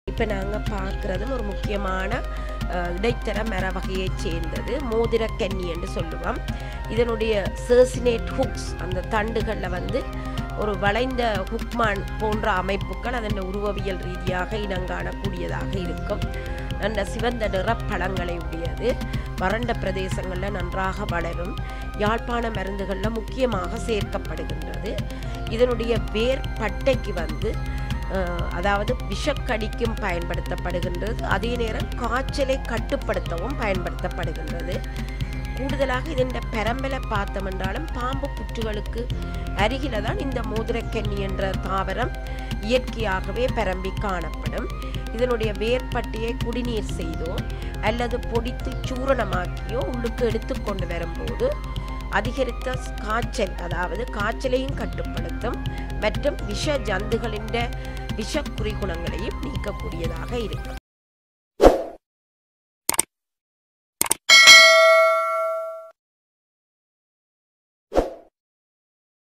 இப்போ நாங்கள் பார்க்குறதும் ஒரு முக்கியமான அஹ், இடைத்தர மர வகையைச் சேர்ந்தது மோதிரக்கன்னி என்று சொல்லுவோம் இதனுடைய சர்சினேட் ஹுக்ஸ் அந்த தண்டுகளில் வந்து ஒரு வளைந்த ஹுக்மான் போன்ற அமைப்புகள் அதன் உருவவியல் ரீதியாக இனங்காணக்கூடியதாக இருக்கும் நல்ல சிவந்த நிற பழங்களை உடையது வறண்ட பிரதேசங்களில் நன்றாக வளரும் யாழ்ப்பாண மருந்துகளில் முக்கியமாக சேர்க்கப்படுகின்றது இதனுடைய வேர் பட்டைக்கு வந்து அஹ், அதாவது விஷக்கடிக்கும் பயன்படுத்தப்படுகின்றது அதே நேரம் காய்ச்சலை கட்டுப்படுத்தவும் பயன்படுத்தப்படுகின்றது கூடுதலாக இதன் பெரம்பலை பார்த்தோம் என்றாலும் பாம்பு புற்றுகளுக்கு அருகில தான் இந்த மோதிரக்கன்னி என்ற தாவரம் இயற்கையாகவே பரம்பி காணப்படும் இதனுடைய வேர்பட்டியை குடிநீர் செய்தோ அல்லது பொடித்து சூரணமாக்கியோ உள்ளுக்கு எடுத்துக்கொண்டு வரும்போது அதிகரித்த காய்ச்சல் அதாவது காய்ச்சலையும் கட்டுப்படுத்தும் மற்றும் விஷ ஜந்துகளின் விஷ குறிகுணங்களையும் நீக்கக்கூடியதாக இருக்கும்